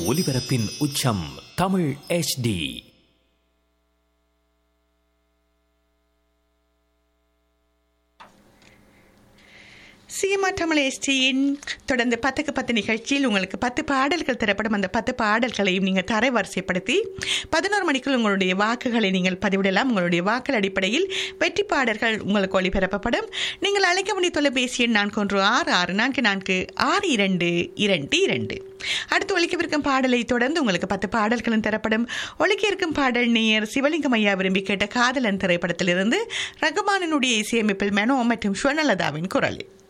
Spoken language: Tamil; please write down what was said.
ஒலிபரப்பின் உச்சம் தமிழ் HD சிஎம்ஆ தமிழ் எஸ்டியின் தொடர்ந்து பத்துக்கு பத்து நிகழ்ச்சியில் உங்களுக்கு பத்து பாடல்கள் தரப்படும் அந்த பத்து பாடல்களையும் நீங்கள் தரவரிசைப்படுத்தி பதினோரு மணிக்குள் உங்களுடைய வாக்குகளை நீங்கள் பதிவிடலாம் உங்களுடைய வாக்கள் அடிப்படையில் வெற்றி பாடல்கள் உங்களுக்கு ஒளிபரப்பப்படும் நீங்கள் அழைக்க முடிய தொலைபேசி எண் நான்கு ஒன்று ஆறு ஆறு நான்கு நான்கு ஆறு இரண்டு இரண்டு இரண்டு அடுத்து ஒழிக்கவிருக்கும் பாடலை தொடர்ந்து உங்களுக்கு பத்து பாடல்களும் தரப்படும் ஒழிக்க இருக்கும் பாடல் நேயர் சிவலிங்கம் ஐயா விரும்பி கேட்ட காதலன் திரைப்படத்திலிருந்து ரகுமானனுடைய இசையமைப்பில் மெனோ மற்றும் ஸ்வர்ணலதாவின் குரலில்